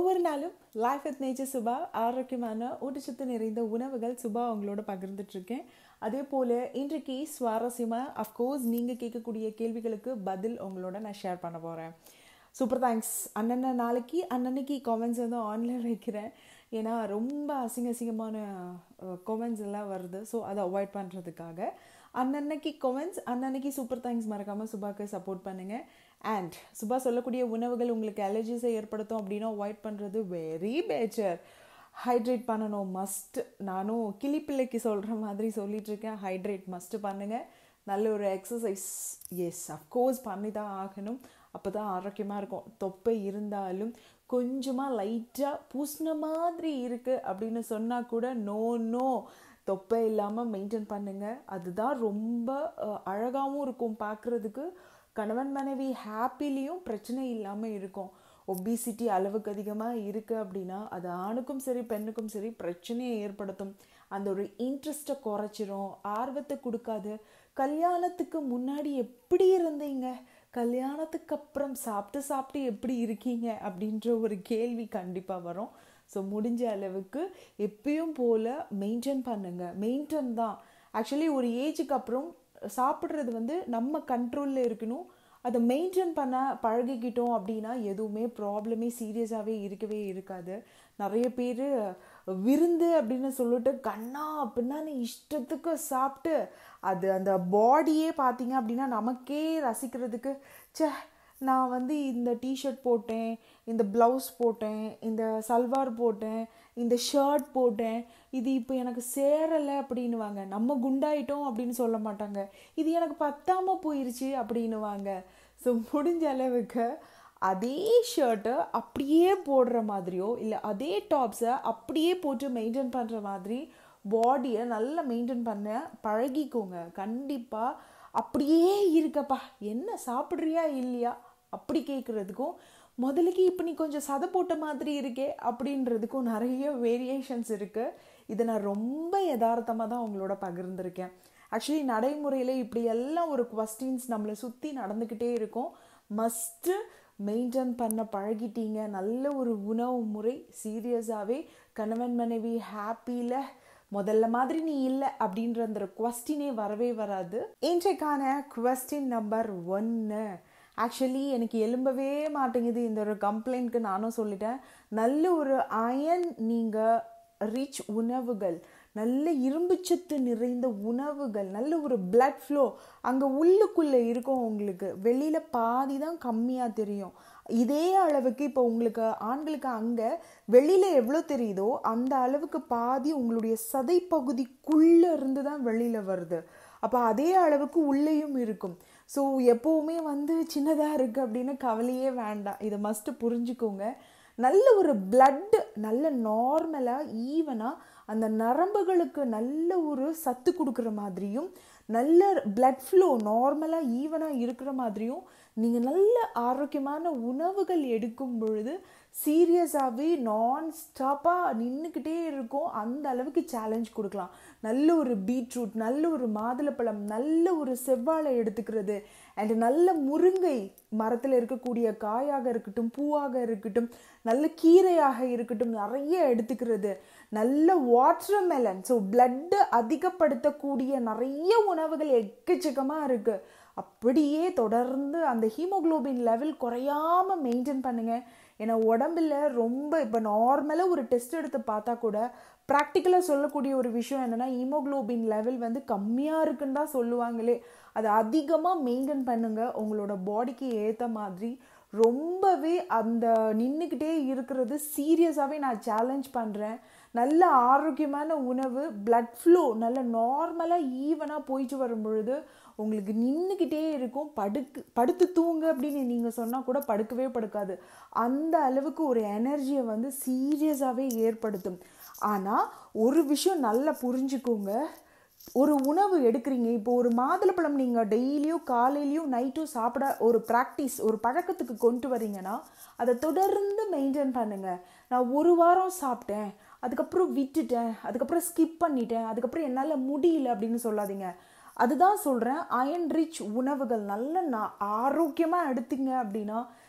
ஒவ்வொரு நாளும் life with nature Subha ஆரோக்கியமான ஊட்டச்சத்து நிறைந்த உணவுகள் சுபா உங்களோட பகிர்ந்துட்டுருக்கேன் அதே போல் இன்றைக்கு சுவாரஸ்யமாக அஃப்கோர்ஸ் நீங்கள் கேட்கக்கூடிய கேள்விகளுக்கு பதில் உங்களோட நான் ஷேர் பண்ண போகிறேன் சூப்பர் தேங்க்ஸ் அண்ணன நாளைக்கு அன்னன்னைக்கு காமெண்ட்ஸ் வந்து ஆன்லைன் வைக்கிறேன் ஏன்னா ரொம்ப அசிங்க அசிங்கமான காமெண்ட்ஸ் எல்லாம் வருது ஸோ அதை அவாய்ட் பண்ணுறதுக்காக அன்னன்னைக்கு கொமெண்ட்ஸ் அன்னன்னைக்கு சூப்பர் தேங்க்ஸ் மறக்காமல் சுபாக்கு சப்போர்ட் பண்ணுங்கள் அண்ட் சுபா சொல்லக்கூடிய உணவுகள் உங்களுக்கு அலர்ஜிஸை ஏற்படுத்தும் அப்படின்னா அவாய்ட் பண்ணுறது வெரி பெட்டர் ஹைட்ரேட் பண்ணணும் மஸ்ட் நானும் கிளிப்பிள்ளைக்கு சொல்கிற மாதிரி சொல்லிட்டு இருக்கேன் ஹைட்ரேட் மஸ்ட்டு பண்ணுங்கள் நல்ல ஒரு எக்ஸசைஸ் எஸ் அஃப்கோர்ஸ் பண்ணி தான் ஆகணும் அப்போ தான் ஆரோக்கியமாக இருக்கும் தொப்பை இருந்தாலும் கொஞ்சமாக லைட்டாக பூசின மாதிரி இருக்குது அப்படின்னு சொன்னால் கூட நோ நோ தொப்பை இல்லாமல் மெயின்டைன் பண்ணுங்கள் அதுதான் ரொம்ப அழகாகவும் இருக்கும் பார்க்குறதுக்கு கணவன் மனைவி ஹாப்பிலையும் பிரச்சனை இல்லாமல் இருக்கும் ஒபிசிட்டி அளவுக்கு அதிகமாக இருக்குது அப்படின்னா அது ஆணுக்கும் சரி பெண்ணுக்கும் சரி பிரச்சனையை ஏற்படுத்தும் அந்த ஒரு இன்ட்ரெஸ்ட்டை குறைச்சிரும் ஆர்வத்தை கொடுக்காது கல்யாணத்துக்கு முன்னாடி எப்படி இருந்தீங்க கல்யாணத்துக்கு அப்புறம் சாப்பிட்டு சாப்பிட்டு எப்படி இருக்கீங்க அப்படின்ற ஒரு கேள்வி கண்டிப்பாக வரும் ஸோ முடிஞ்ச அளவுக்கு எப்பயும் போல் மெயின்டைன் பண்ணுங்கள் மெயின்டைன் தான் ஆக்சுவலி ஒரு ஏஜுக்கு அப்புறம் சாப்பிட்றது வந்து நம்ம கண்ட்ரோலில் இருக்கணும் அதை மெயின்டைன் பண்ண பழகிக்கிட்டோம் அப்படின்னா எதுவுமே ப்ராப்ளமே சீரியஸாகவே இருக்கவே இருக்காது நிறைய பேர் விருந்து அப்படின்னு சொல்லிட்டு கண்ணா பின்னான்னு இஷ்டத்துக்கு சாப்பிட்டு அது அந்த பாடியே பார்த்தீங்க அப்படின்னா நமக்கே ரசிக்கிறதுக்கு சே நான் வந்து இந்த டிஷர்ட் போட்டேன் இந்த ப்ளவுஸ் போட்டேன் இந்த சல்வார் போட்டேன் இந்த ஷர்ட் போட்டேன் இது இப்போ எனக்கு சேரலை அப்படின்னுவாங்க நம்ம குண்டாயிட்டோம் அப்படின்னு சொல்ல மாட்டாங்க இது எனக்கு பத்தாமல் போயிருச்சு அப்படின்னுவாங்க ஸோ முடிஞ்ச அளவுக்கு அதே ஷர்ட்டை அப்படியே போடுற மாதிரியோ இல்லை அதே டாப்ஸை அப்படியே போட்டு மெயின்டைன் பண்ணுற மாதிரி பாடியை நல்லா மெயின்டைன் பண்ண பழகிக்கோங்க கண்டிப்பாக அப்படியே இருக்கப்பா என்ன சாப்பிட்றியா இல்லையா அப்படி கேட்குறதுக்கும் முதலுக்கு இப்போ நீ கொஞ்சம் சதை போட்ட மாதிரி இருக்கே அப்படின்றதுக்கும் நிறைய வேரியேஷன்ஸ் இருக்குது இதை நான் ரொம்ப யதார்த்தமாக தான் உங்களோட பகிர்ந்திருக்கேன் ஆக்சுவலி நடைமுறையில் இப்படி எல்லாம் ஒரு கொஸ்டின்ஸ் நம்மளை சுற்றி நடந்துக்கிட்டே இருக்கும் மஸ்ட்டு மெயின்டைன் பண்ண பழகிட்டீங்க நல்ல ஒரு உணவு முறை சீரியஸாகவே கணவன் மனைவி ஹாப்பியில் முதல்ல மாதிரி நீ இல்லை அப்படின்ற அந்த கொஸ்டினே வரவே வராது இன்றைக்கான கொஸ்டின் நம்பர் ஒன்று ஆக்சுவலி எனக்கு எலும்பவே மாட்டேங்குது இந்த ஒரு கம்ப்ளைண்ட்க்கு நானும் சொல்லிட்டேன் நல்ல ஒரு அயன் நீங்கள் ரிச் உணவுகள் நல்ல இரும்புச்சத்து நிறைந்த உணவுகள் நல்ல ஒரு பிளட் ஃப்ளோ அங்கே உள்ளுக்குள்ளே இருக்கும் உங்களுக்கு வெளியில் பாதி தான் கம்மியாக தெரியும் இதே அளவுக்கு இப்போ உங்களுக்கு ஆண்களுக்கு அங்கே வெளியில் எவ்வளோ தெரியுதோ அந்த அளவுக்கு பாதி உங்களுடைய சதை பகுதிக்குள்ளே இருந்து தான் வெளியில் வருது அப்போ அதே அளவுக்கு உள்ளேயும் இருக்கும் ஸோ எப்போவுமே வந்து சின்னதாக இருக்குது அப்படின்னு கவலையே வேண்டாம் இதை மஸ்ட்டு புரிஞ்சுக்கோங்க நல்ல ஒரு பிளட்டு நல்ல நார்மலாக ஈவனாக அந்த நரம்புகளுக்கு நல்ல ஒரு சத்து கொடுக்குற மாதிரியும் நல்ல பிளட் ஃப்ளோ நார்மலாக ஈவனாக இருக்கிற மாதிரியும் நீங்கள் நல்ல ஆரோக்கியமான உணவுகள் எடுக்கும் பொழுது சீரியஸாகவே நான் ஸ்டாப்பாக நின்றுக்கிட்டே இருக்கும் அந்த அளவுக்கு சேலஞ்ச் கொடுக்கலாம் நல்ல ஒரு பீட்ரூட் நல்ல ஒரு மாதுளப்பழம் நல்ல ஒரு செவ்வாழை எடுத்துக்கிறது அண்ட் நல்ல முருங்கை மரத்தில் இருக்கக்கூடிய காயாக இருக்கட்டும் பூவாக இருக்கட்டும் நல்ல கீரையாக இருக்கட்டும் நிறைய எடுத்துக்கிறது நல்ல வாட்டர் மெலன் ஸோ பிளட்டு அதிகப்படுத்தக்கூடிய நிறைய உணவுகள் எக்கச்சக்கமாக இருக்குது அப்படியே தொடர்ந்து அந்த ஹீமோக்ளோபின் லெவல் குறையாமல் மெயின்டைன் பண்ணுங்கள் ஏன்னா உடம்புல ரொம்ப இப்போ நார்மலாக ஒரு டெஸ்ட் எடுத்து பார்த்தா கூட ப்ராக்டிக்கலாக சொல்லக்கூடிய ஒரு விஷயம் என்னென்னா ஹீமோக்ளோபின் லெவல் வந்து கம்மியாக இருக்குன்னு தான் சொல்லுவாங்களே அதை அதிகமாக மெயின்டைன் பண்ணுங்கள் உங்களோட பாடிக்கு ஏற்ற மாதிரி ரொம்பவே அந்த நின்றுக்கிட்டே இருக்கிறது சீரியஸாகவே நான் சேலஞ்ச் பண்ணுறேன் நல்ல ஆரோக்கியமான உணவு பிளட் ஃப்ளோ நல்ல நார்மலாக ஈவனாக போயிட்டு வரும் பொழுது உங்களுக்கு நின்றுக்கிட்டே இருக்கும் படுக்கு படுத்து தூங்க அப்படின்னு நீங்கள் சொன்னால் கூட படுக்கவே படுக்காது அந்த அளவுக்கு ஒரு எனர்ஜியை வந்து சீரியஸாகவே ஏற்படுத்தும் ஆனால் ஒரு விஷயம் நல்லா புரிஞ்சுக்கோங்க ஒரு உணவு எடுக்கிறீங்க இப்போ ஒரு மாதுளப்பழம் நீங்கள் டெய்லியும் காலையிலையும் நைட்டும் சாப்பிட ஒரு ப்ராக்டிஸ் ஒரு பழக்கத்துக்கு கொண்டு வரீங்கன்னா அதை தொடர்ந்து மெயின்டைன் பண்ணுங்கள் நான் ஒரு வாரம் சாப்பிட்டேன் அதுக்கப்புறம் விட்டுட்டேன் அதுக்கப்புறம் ஸ்கிப் பண்ணிட்டேன் அதுக்கப்புறம் என்னால் முடியல அப்படின்னு சொல்லாதீங்க அதுதான் சொல்கிறேன் அயன் ரிச் உணவுகள் நல்ல நான் ஆரோக்கியமாக எடுத்தீங்க அப்படின்னா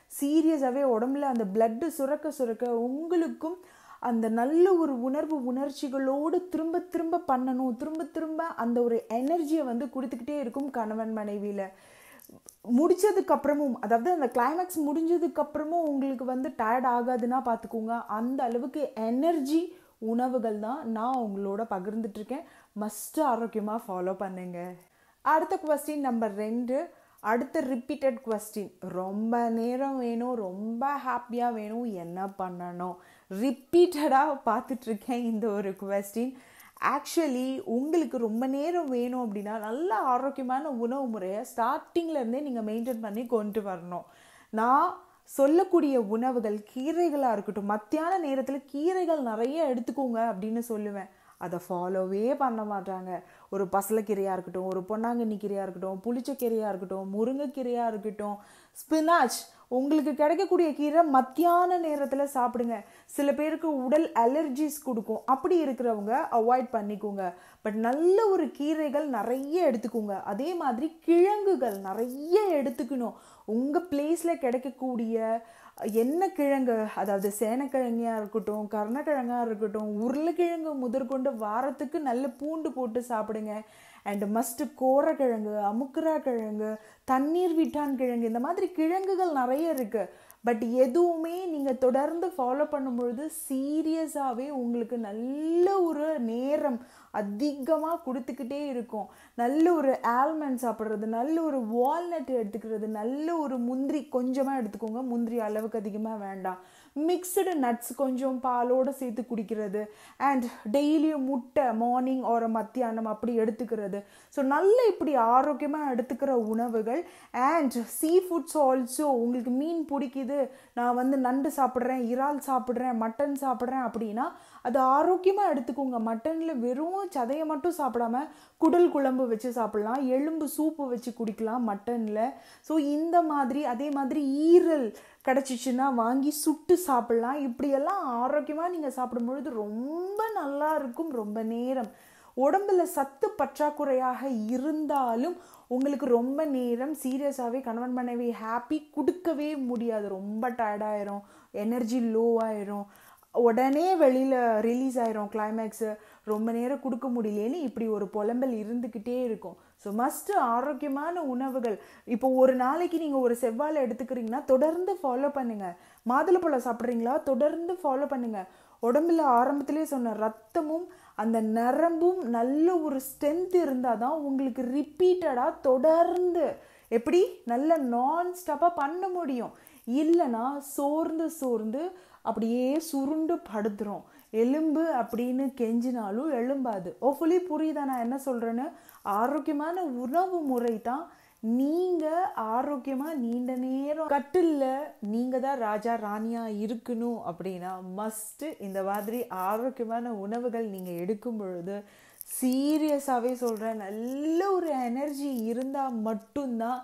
சீரியஸாகவே உடம்புல அந்த பிளட்டு சுரக்க சுரக்க உங்களுக்கும் அந்த நல்ல ஒரு உணர்வு உணர்ச்சிகளோடு திரும்ப திரும்ப பண்ணணும் திரும்ப திரும்ப அந்த ஒரு எனர்ஜியை வந்து கொடுத்துக்கிட்டே இருக்கும் கணவன் மனைவியில் முடிச்சதுக்கு அப்புறமும் அதாவது அந்த கிளைமேக்ஸ் முடிஞ்சதுக்கு அப்புறமும் உங்களுக்கு வந்து டயர்ட் ஆகாதுன்னா பார்த்துக்கோங்க அந்த அளவுக்கு எனர்ஜி உணவுகள் தான் நான் உங்களோட பகிர்ந்துட்டு இருக்கேன் மஸ்ட் ஆரோக்கியமாக ஃபாலோ பண்ணுங்க அடுத்த கொஸ்டின் நம்பர் ரெண்டு அடுத்த ரிப்பீட்டட் கொஸ்டின் ரொம்ப நேரம் வேணும் ரொம்ப ஹாப்பியாக வேணும் என்ன பண்ணணும் ரிப்பீட்டடாக பார்த்துட்ருக்கேன் இந்த ஒரு கொஸ்டின் ஆக்சுவலி உங்களுக்கு ரொம்ப நேரம் வேணும் அப்படின்னா நல்ல ஆரோக்கியமான உணவு முறையை ஸ்டார்டிங்லேருந்தே நீங்கள் மெயின்டைன் பண்ணி கொண்டு வரணும் நான் சொல்லக்கூடிய உணவுகள் கீரைகளாக இருக்கட்டும் மத்தியான நேரத்தில் கீரைகள் நிறைய எடுத்துக்கோங்க அப்படின்னு சொல்லுவேன் அதை ஃபாலோவே பண்ண மாட்டாங்க ஒரு பசலைக்கீரையாக இருக்கட்டும் ஒரு பொன்னாங்கண்ணி கீரையாக இருக்கட்டும் புளிச்சக்கீரையாக இருக்கட்டும் முருங்கைக்கீரையாக இருக்கட்டும் ஸ்பினாச் உங்களுக்கு கிடைக்கக்கூடிய கீரை மத்தியான நேரத்தில் சாப்பிடுங்க சில பேருக்கு உடல் அலர்ஜிஸ் கொடுக்கும் அப்படி இருக்கிறவங்க அவாய்ட் பண்ணிக்கோங்க பட் நல்ல ஒரு கீரைகள் நிறைய எடுத்துக்கோங்க அதே மாதிரி கிழங்குகள் நிறைய எடுத்துக்கணும் உங்கள் பிளேஸில் கிடைக்கக்கூடிய என்ன கிழங்கு அதாவது சேனக்கிழங்கையாக இருக்கட்டும் கருணக்கிழங்காக இருக்கட்டும் உருளைக்கிழங்கு முதற்கொண்டு வாரத்துக்கு நல்ல பூண்டு போட்டு சாப்பிடுங்க அண்ட் மஸ்ட்டு கோரக்கிழங்கு அமுக்குரா கிழங்கு தண்ணீர் விட்டான் கிழங்கு இந்த மாதிரி கிழங்குகள் நிறைய இருக்குது பட் எதுவுமே நீங்கள் தொடர்ந்து ஃபாலோ பண்ணும்பொழுது சீரியஸாகவே உங்களுக்கு நல்ல ஒரு நேரம் அதிகமாக கொடுத்துக்கிட்டே இருக்கும் நல்ல ஒரு ஆல்மண்ட் சாப்பிட்றது நல்ல ஒரு வால்நட் எடுத்துக்கிறது நல்ல ஒரு முந்திரி கொஞ்சமாக எடுத்துக்கோங்க முந்திரி அளவுக்கு அதிகமாக வேண்டாம் மிக்சடு நட்ஸ் கொஞ்சம் பாலோடு சேர்த்து குடிக்கிறது அண்ட் டெய்லியும் முட்டை மார்னிங் ஒரு மத்தியானம் அப்படி எடுத்துக்கிறது ஸோ நல்ல இப்படி ஆரோக்கியமாக எடுத்துக்கிற உணவுகள் அண்ட் சீ ஃபுட்ஸ் ஆல்சோ உங்களுக்கு மீன் பிடிக்குது நான் வந்து நண்டு சாப்பிட்றேன் இறால் சாப்பிட்றேன் மட்டன் சாப்பிட்றேன் அப்படின்னா அது ஆரோக்கியமாக எடுத்துக்கோங்க மட்டனில் வெறும் சதையை மட்டும் சாப்பிடாம குடல் குழம்பு வச்சு சாப்பிட்லாம் எலும்பு சூப்பு வச்சு குடிக்கலாம் மட்டனில் ஸோ இந்த மாதிரி அதே மாதிரி ஈரல் கிடச்சிச்சின்னா வாங்கி சுட்டு சாப்பிட்லாம் இப்படியெல்லாம் ஆரோக்கியமாக நீங்கள் சாப்பிடும்பொழுது ரொம்ப நல்லா இருக்கும் ரொம்ப நேரம் உடம்புல சத்து பற்றாக்குறையாக இருந்தாலும் உங்களுக்கு ரொம்ப நேரம் சீரியஸாகவே கணவன் மனைவி ஹாப்பி கொடுக்கவே முடியாது ரொம்ப டயர்டாயிரும் எனர்ஜி லோவாயிரும் உடனே வெளியில் ரிலீஸ் ஆயிரும் கிளைமேக்ஸு ரொம்ப நேரம் கொடுக்க முடியலேன்னு இப்படி ஒரு புலம்பல் இருந்துக்கிட்டே இருக்கும் ஸோ மஸ்ட்டு ஆரோக்கியமான உணவுகள் இப்போ ஒரு நாளைக்கு நீங்கள் ஒரு செவ்வாழை எடுத்துக்கிறீங்கன்னா தொடர்ந்து ஃபாலோ பண்ணுங்கள் மாதுளப்பழம் சாப்பிட்றீங்களா தொடர்ந்து ஃபாலோ பண்ணுங்கள் உடம்புல ஆரம்பத்திலே சொன்ன ரத்தமும் அந்த நரம்பும் நல்ல ஒரு ஸ்ட்ரென்த் இருந்தால் தான் உங்களுக்கு ரிப்பீட்டடாக தொடர்ந்து எப்படி நல்ல நான் ஸ்டாப்பாக பண்ண முடியும் இல்லைன்னா சோர்ந்து சோர்ந்து அப்படியே சுருண்டு படுத்துரும் எலும்பு அப்படின்னு கெஞ்சினாலும் எழும்பாது ஓஃபுல்லி புரியுதா நான் என்ன சொல்கிறேன்னு ஆரோக்கியமான உணவு முறை தான் நீங்கள் ஆரோக்கியமாக நீண்ட நேரம் கட்டிலில் நீங்கள் தான் ராஜா ராணியாக இருக்கணும் அப்படின்னா மஸ்ட்டு இந்த மாதிரி ஆரோக்கியமான உணவுகள் நீங்கள் எடுக்கும் பொழுது சீரியஸாகவே சொல்கிறேன் நல்ல ஒரு எனர்ஜி இருந்தால் மட்டும்தான்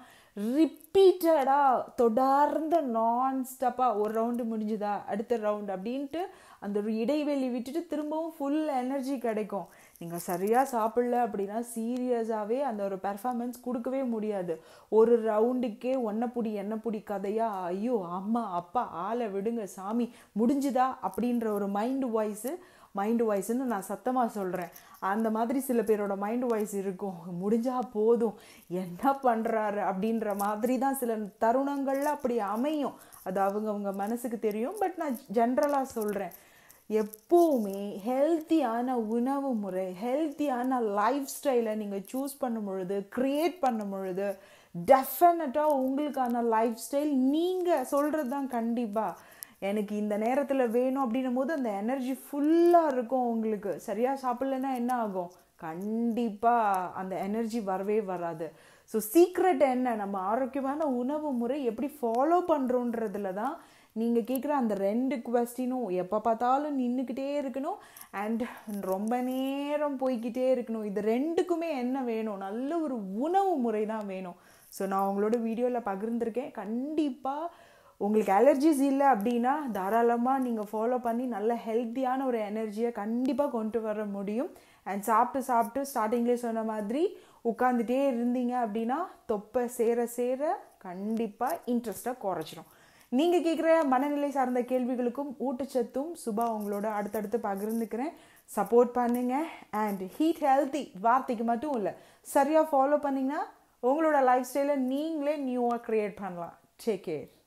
ரிப்பீட்டடாக தொடர்ந்து நான் ஸ்டாப்பாக ஒரு ரவுண்டு முடிஞ்சுதா அடுத்த ரவுண்ட் அப்படின்ட்டு அந்த ஒரு இடைவெளி விட்டுட்டு திரும்பவும் ஃபுல் எனர்ஜி கிடைக்கும் நீங்கள் சரியாக சாப்பிடல அப்படின்னா சீரியஸாகவே அந்த ஒரு பெர்ஃபார்மன்ஸ் கொடுக்கவே முடியாது ஒரு ரவுண்டுக்கே ஒன்னப்புடி என்னப்புடி கதையா ஐயோ அம்மா அப்பா ஆளை விடுங்க சாமி முடிஞ்சுதா அப்படின்ற ஒரு மைண்டு வாய்ஸு மைண்டு வாய்ஸ்ன்னு நான் சத்தமாக சொல்கிறேன் அந்த மாதிரி சில பேரோட மைண்டு வாய்ஸ் இருக்கும் முடிஞ்சா போதும் என்ன பண்ணுறாரு அப்படின்ற மாதிரி தான் சில தருணங்கள்ல அப்படி அமையும் அது அவங்க அவங்க மனசுக்கு தெரியும் பட் நான் ஜென்ரலாக சொல்கிறேன் எப்போவுமே ஹெல்த்தியான உணவு முறை ஹெல்த்தியான லைஃப் ஸ்டைலை நீங்கள் சூஸ் பண்ணும் பொழுது க்ரியேட் பண்ணும் பொழுது டெஃபினட்டாக உங்களுக்கான லைஃப் ஸ்டைல் நீங்கள் சொல்கிறது தான் கண்டிப்பாக எனக்கு இந்த நேரத்தில் வேணும் அப்படின்னும் போது அந்த எனர்ஜி ஃபுல்லாக இருக்கும் உங்களுக்கு சரியாக சாப்பிட்லன்னா என்ன ஆகும் கண்டிப்பாக அந்த எனர்ஜி வரவே வராது ஸோ சீக்ரெட் என்ன நம்ம ஆரோக்கியமான உணவு முறை எப்படி ஃபாலோ பண்ணுறோன்றதுல தான் நீங்கள் கேட்குற அந்த ரெண்டு கொஸ்டினும் எப்போ பார்த்தாலும் நின்றுக்கிட்டே இருக்கணும் அண்ட் ரொம்ப நேரம் போய்கிட்டே இருக்கணும் இது ரெண்டுக்குமே என்ன வேணும் நல்ல ஒரு உணவு முறை தான் வேணும் ஸோ நான் உங்களோட வீடியோவில் பகிர்ந்திருக்கேன் கண்டிப்பாக உங்களுக்கு அலர்ஜிஸ் இல்லை அப்படின்னா தாராளமாக நீங்கள் ஃபாலோ பண்ணி நல்ல ஹெல்த்தியான ஒரு எனர்ஜியை கண்டிப்பாக கொண்டு வர முடியும் அண்ட் சாப்பிட்டு சாப்பிட்டு ஸ்டார்டிங்லேயே சொன்ன மாதிரி உட்காந்துட்டே இருந்தீங்க அப்படின்னா தொப்பை சேர சேர கண்டிப்பாக இன்ட்ரெஸ்ட்டாக குறைச்சிரும் நீங்கள் கேட்குற மனநிலை சார்ந்த கேள்விகளுக்கும் ஊட்டச்சத்தும் சுபா உங்களோட அடுத்தடுத்து பகிர்ந்துக்கிறேன் சப்போர்ட் பண்ணுங்க அண்ட் ஹீட் ஹெல்த்தி வார்த்தைக்கு மட்டும் இல்லை சரியாக ஃபாலோ பண்ணிங்கன்னா உங்களோட லைஃப் ஸ்டைலை நீங்களே நியூவாக க்ரியேட் பண்ணலாம் டேக் கேர்